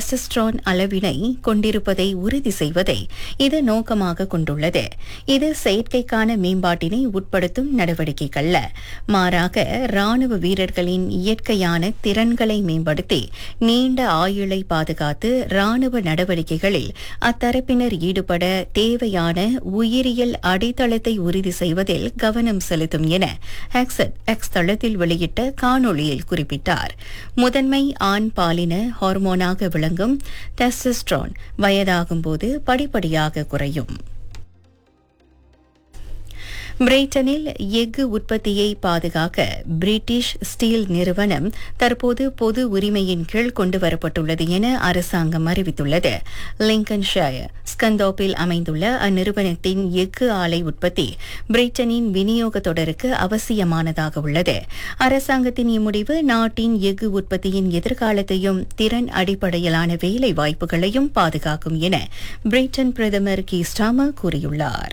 testosterone அளவினை கொண்டிருப்பதை உறுதி செய்வதை இது நோக்கமாக கொண்டுள்ளது இது செயற்கைக்கான மேம்பாட்டினை உட்படுத்தும் நடவடிக்கைகள்ல மாறாக ராணுவ வீரர்களின் இயற்கையான திறன்களை மேம்படுத்தி நீண்ட ஆயுளை பாதுகாத்து ராணுவ நடவடிக்கைகளில் அத்தரப்பினர் ஈடுபட தேவையான உயிரியல் அடித்தளத்தை உறுதி செய்வதில் கவனம் செலுத்தும் என ஹெக்ஸட் எக்ஸ் தளத்தில் வெளியிட்ட காணொளியில் குறிப்பிட்டார் முதன்மை ஆண் பாலின ஹார்மோனாக விளங்கும் டெஸ்டஸ்ட்ரான் வயதாகும்போது படிப்படியாக குறையும் பிரிட்டனில் எஃகு உற்பத்தியை பாதுகாக்க பிரிட்டிஷ் ஸ்டீல் நிறுவனம் தற்போது பொது உரிமையின் கீழ் கொண்டு வரப்பட்டுள்ளது என அரசாங்கம் அறிவித்துள்ளது லிங்கன் ஷயர் ஸ்கந்தோப்பில் அமைந்துள்ள அந்நிறுவனத்தின் எஃகு ஆலை உற்பத்தி பிரிட்டனின் விநியோக தொடருக்கு அவசியமானதாக உள்ளது அரசாங்கத்தின் இம்முடிவு நாட்டின் எஃகு உற்பத்தியின் எதிர்காலத்தையும் திறன் அடிப்படையிலான வேலை வாய்ப்புகளையும் பாதுகாக்கும் என பிரிட்டன் பிரதமர் கீஸ்டாமா கூறியுள்ளார்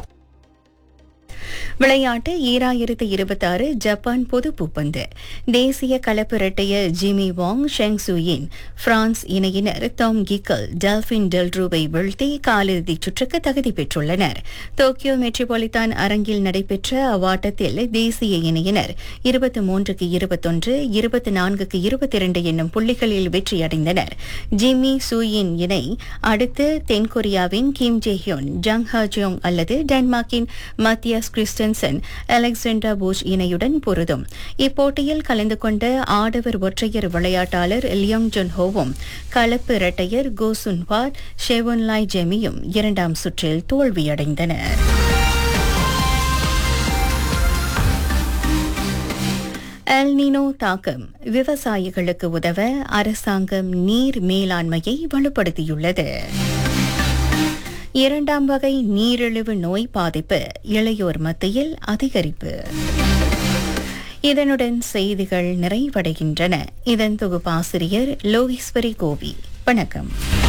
விளையாட்டு ஈராயிரத்து இருபத்தாறு ஜப்பான் பொது பூப்பந்து தேசிய கலப்பு இரட்டையர் Jimmy Wang Sheng Suyin France இணையினர் டாம் கிக்கல் டெல்பின் டெல்ட்ரூவை வீழ்த்தி காலிறுதிச் சுற்றுக்கு தகுதி பெற்றுள்ளனர் டோக்கியோ மெட்ரோபாலித்தான் அரங்கில் நடைபெற்ற அவ்வாட்டத்தில் தேசிய இணையினர் இருபத்தி மூன்றுக்கு இருபத்தொன்று இருபத்தி நான்குக்கு இருபத்தி இரண்டு என்னும் புள்ளிகளில் வெற்றியடைந்தனர் ஜிம்மி சூயின் இணை அடுத்து தென்கொரியாவின் Kim Jae Hyeon Jung Ha Jeong அல்லது டென்மார்க்கின் மத்தியாஸ் கிறிஸ்டன்சன் அலெக்சாண்டா போஷ் இணையுடன் பொருதும் இப்போட்டியில் கலந்து கொண்ட ஆடவர் ஒற்றையர் விளையாட்டாளர் லியோங் ஜொன் ஹோவும் கலப்பு இரட்டையர் கோசுன் வாட் ஷெவன்லாய் ஜெமியும் இரண்டாம் சுற்றில் தோல்வியடைந்தனர் எல்னினோ தாக்கம் விவசாயிகளுக்கு உதவ அரசாங்கம் நீர் மேலாண்மையை வலுப்படுத்தியுள்ளது இரண்டாம் வகை நீரிழிவு நோய் பாதிப்பு இளையோர் மத்தியில் அதிகரிப்பு இதனுடன் செய்திகள் நிறைவடைகின்றன இதன் தொகுப்பாசிரியர் லோகேஸ்வரி கோவி வணக்கம்